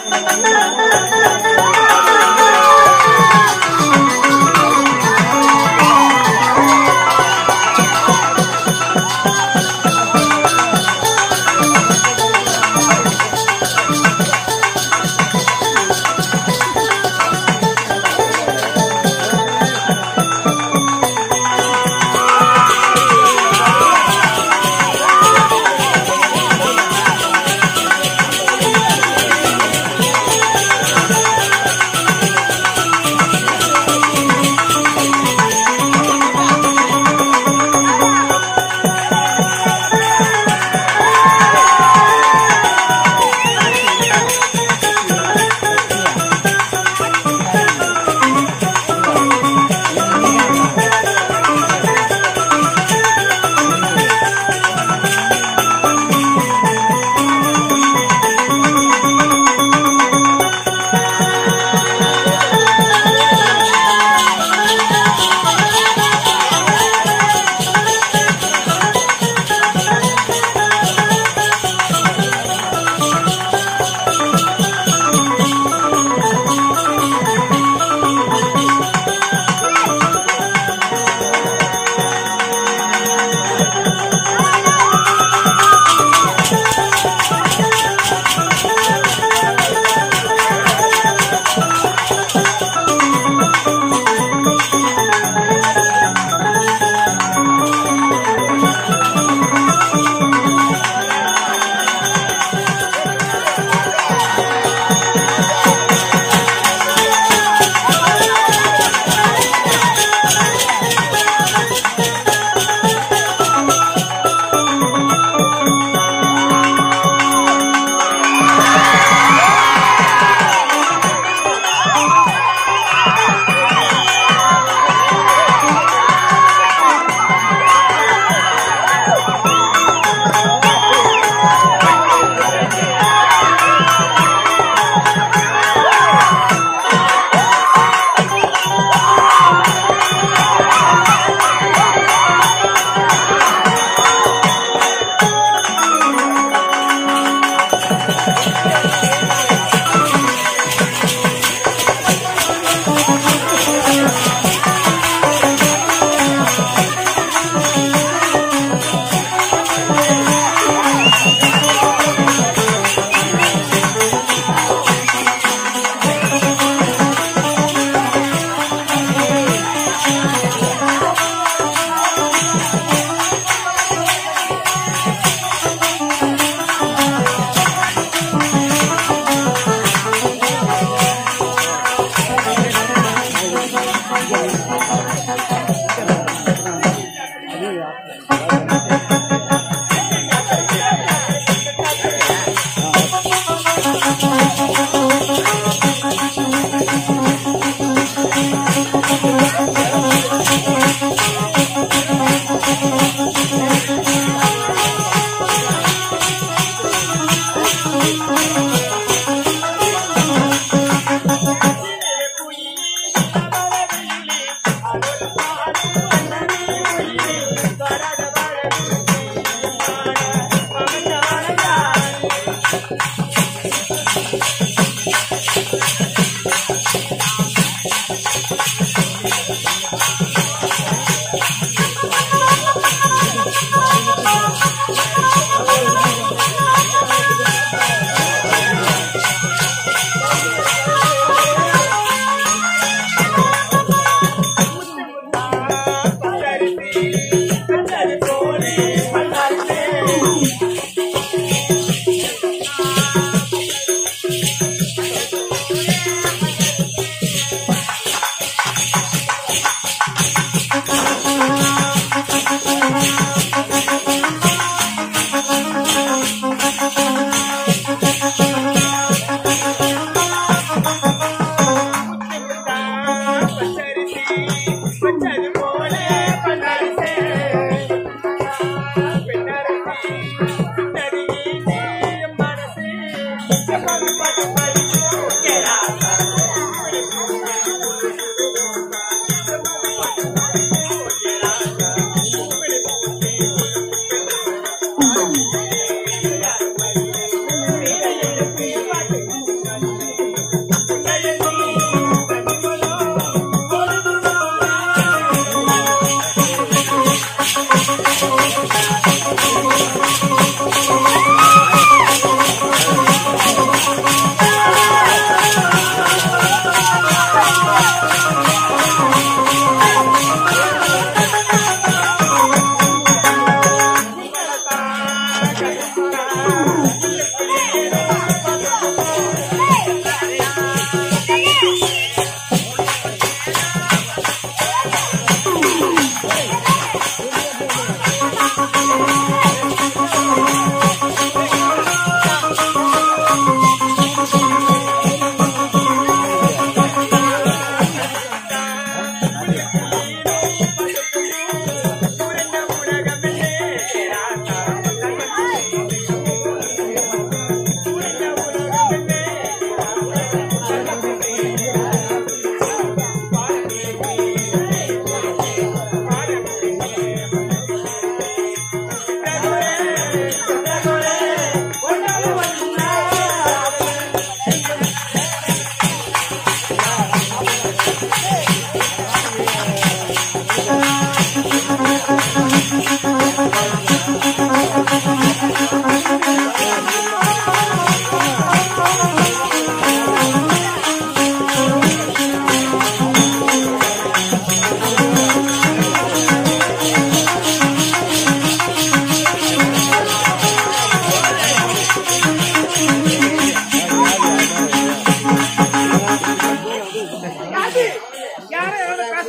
ஆ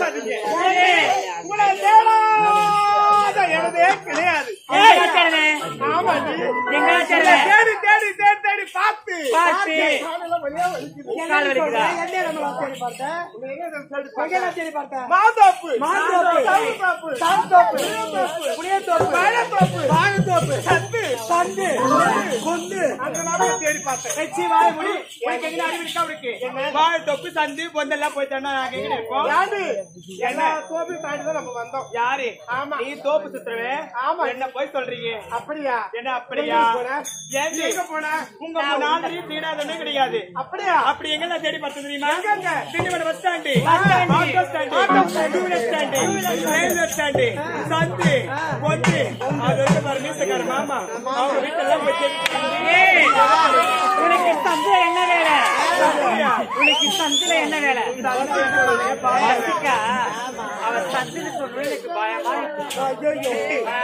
பேசாதீங்க உங்களை தேடாத இடமே கிடையாது ஆமா நீ எங்க தேடுற? தேடி தேடி தேடி தேடி பார்த்து பார்த்து. காலெல்லாம் வலியா வலிக்குது. கால் வலிக்குதா? உன்னை எங்க தேடி பார்த்தேன்? எங்கடா தேடி பார்த்தேன்? மாந்தோப்பு மாந்தோப்பு. சவுந்தோப்பு. சாந்தோப்பு. புளியந்தோப்பு. புளியந்தோப்பு. வாழைத்தோப்பு. வாழைத்தோப்பு. சந்து. சந்து. கொந்து. அங்கெல்லாம் போய் தேடி பார்த்தேன் வச்சு வாய முடி உனக்கு எங்க அறிவு இருக்கா அவருக்கு வாழை தொப்பு சந்து பொந்தெல்லாம் போயிட்டா நாங்க எங்க இருப்போம் யாரு எல்லா தோப்பையும் தாண்டி தான் நம்ம வந்தோம் யாரு ஆமா. நீ தோப்பு சுத்துறவே ஆமா. என்ன போய் சொல்றீங்க அப்படியா என்ன அப்படியா எங்க போன? ஏண்டி? எங்க போன? உங்க நாளையும் தீடாதமே கிடையாது அப்படியா அப்படி எங்க நான் தேடி பார்த்து தெரியுமா எங்கங்க? Tindivanam bus stand bus stand. Auto stand two wheeler stand railway stand சந்து பொந்து அது வரைக்கும் பாரு மீசக்கார மாமா அவங்க வீட்டெல்லாம் போய் தேடி உனக்கு சந்துல என்ன வேலை உனக்கு சந்துல என்ன வேலை பசிக்கா அவர் சந்துல சொல்றது எனக்கு பயமா இருக்கு. ஆ.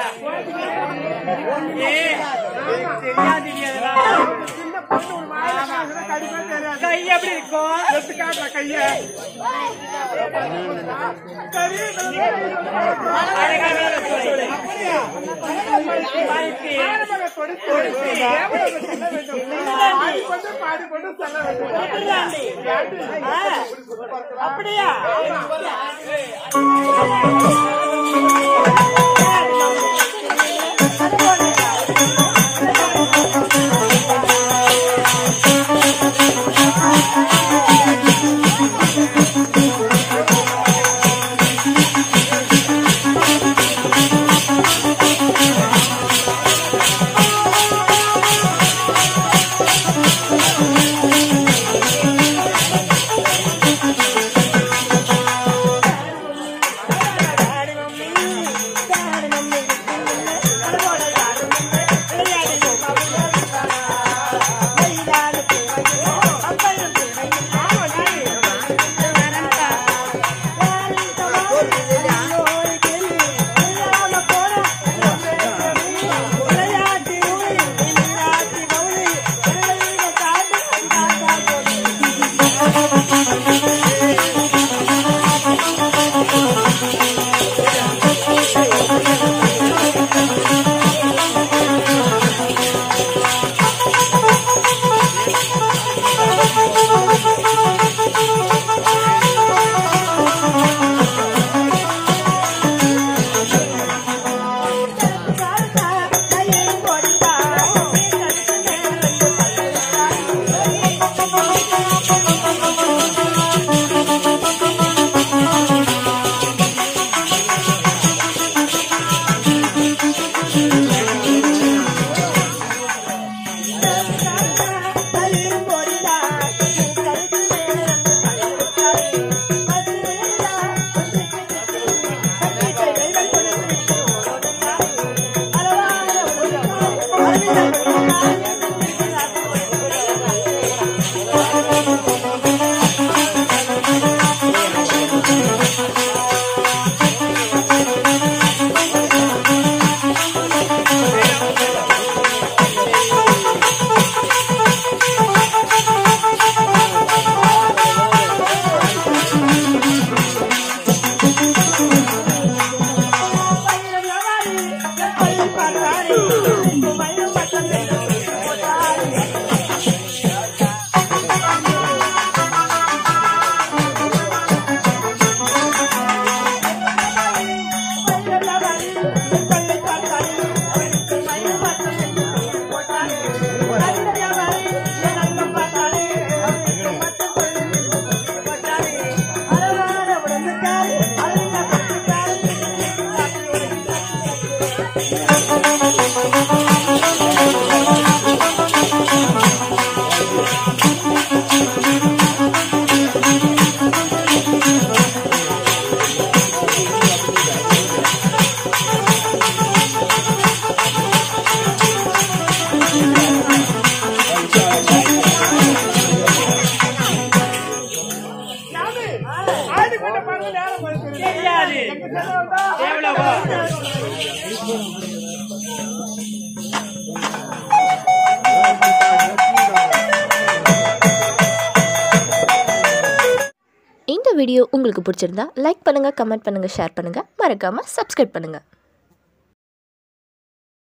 ஏய், தெரியாது தெரியாதுடா. சின்ன பொண்ணு ஒரு மாதிரி இருக்காங்க, கடிப்பே தெரியாது. கை எப்படி இருக்கும் எடுத்து காட்டுற கைய. சரி, அழகா வேலை சொல்லு. வாய்க்கு. ஆரம்பக தொடு, தொடு, தேவதை சொல்ல வேண்டும். பாடிக்கொண்டு, பாடிக்கொண்டு சொல்ல வேண்டும். ஏண்டி? அப்படியா இந்த வீடியோ உங்களுக்கு பிடிச்சிருந்தா லைக் பண்ணுங்கள் கமெண்ட் பண்ணுங்கள் ஷேர் பண்ணுங்கள் மறக்காமல் சப்ஸ்கிரைப் பண்ணுங்கள்